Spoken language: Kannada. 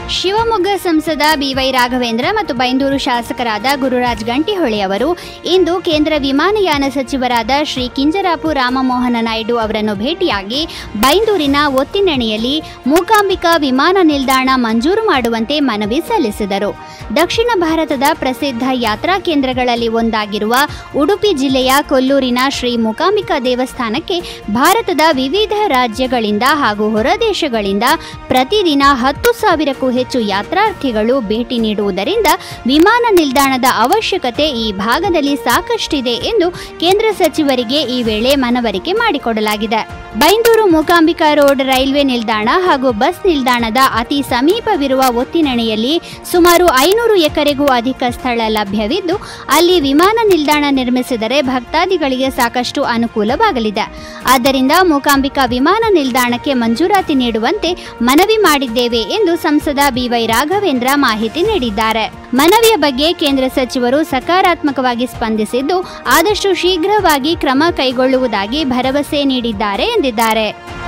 ಶಿವಮೊಗ್ಗ ಸಂಸದ ಬಿವೈ ರಾಘವೇಂದ್ರ ಮತ್ತು ಬೈಂದೂರು ಶಾಸಕರಾದ ಗುರುರಾಜ್ ಗಂಟಿಹೊಳಿ ಅವರು ಇಂದು ಕೇಂದ್ರ ವಿಮಾನಯಾನ ಸಚಿವರಾದ ಶ್ರೀ ಕಿಂಜರಾಪು ರಾಮಮೋಹನ ನಾಯ್ಡು ಅವರನ್ನು ಭೇಟಿಯಾಗಿ ಬೈಂದೂರಿನ ಒತ್ತಿನಣಿಯಲ್ಲಿ ಮೂಕಾಂಬಿಕಾ ವಿಮಾನ ನಿಲ್ದಾಣ ಮಂಜೂರು ಮಾಡುವಂತೆ ಮನವಿ ಸಲ್ಲಿಸಿದರು ದಕ್ಷಿಣ ಭಾರತದ ಪ್ರಸಿದ್ಧ ಯಾತ್ರಾ ಕೇಂದ್ರಗಳಲ್ಲಿ ಒಂದಾಗಿರುವ ಉಡುಪಿ ಜಿಲ್ಲೆಯ ಕೊಲ್ಲೂರಿನ ಶ್ರೀ ಮೂಕಾಂಬಿಕಾ ದೇವಸ್ಥಾನಕ್ಕೆ ಭಾರತದ ವಿವಿಧ ರಾಜ್ಯಗಳಿಂದ ಹಾಗೂ ಹೊರದೇಶಗಳಿಂದ ಪ್ರತಿದಿನ ಹತ್ತು ಸಾವಿರಕ್ಕೂ ಹೆಚ್ಚು ಯಾತ್ರಾರ್ಥಿಗಳು ಭೇಟಿ ನೀಡುವುದರಿಂದ ವಿಮಾನ ನಿಲ್ದಾಣದ ಅವಶ್ಯಕತೆ ಈ ಭಾಗದಲ್ಲಿ ಸಾಕಷ್ಟಿದೆ ಎಂದು ಕೇಂದ್ರ ಸಚಿವರಿಗೆ ಈ ವೇಳೆ ಮನವರಿಕೆ ಮಾಡಿಕೊಡಲಾಗಿದೆ ಬೈಂದೂರು ಮೂಕಾಂಬಿಕಾ ರೋಡ್ ರೈಲ್ವೆ ನಿಲ್ದಾಣ ಹಾಗೂ ಬಸ್ ನಿಲ್ದಾಣದ ಅತಿ ಸಮೀಪವಿರುವ ಒತ್ತಿನಣಿಯಲ್ಲಿ ಸುಮಾರು ಐನೂರು ಎಕರೆಗೂ ಅಧಿಕ ಸ್ಥಳ ಲಭ್ಯವಿದ್ದು ಅಲ್ಲಿ ವಿಮಾನ ನಿಲ್ದಾಣ ನಿರ್ಮಿಸಿದರೆ ಭಕ್ತಾದಿಗಳಿಗೆ ಸಾಕಷ್ಟು ಅನುಕೂಲವಾಗಲಿದೆ ಆದ್ದರಿಂದ ಮೂಕಾಂಬಿಕಾ ವಿಮಾನ ನಿಲ್ದಾಣಕ್ಕೆ ಮಂಜೂರಾತಿ ನೀಡುವಂತೆ ಮನವಿ ಮಾಡಿದ್ದೇವೆ ಎಂದು ಸಂಸದ ಬಿವೈ ರಾಘವೇಂದ್ರ ಮಾಹಿತಿ ನೀಡಿದ್ದಾರೆ ಮನವಿಯ ಬಗ್ಗೆ ಕೇಂದ್ರ ಸಚಿವರು ಸಕಾರಾತ್ಮಕವಾಗಿ ಸ್ಪಂದಿಸಿದ್ದು ಆದಷ್ಟು ಶೀಘ್ರವಾಗಿ ಕ್ರಮ ಕೈಗೊಳ್ಳುವುದಾಗಿ ಭರವಸೆ ನೀಡಿದ್ದಾರೆ ಎಂದಿದ್ದಾರೆ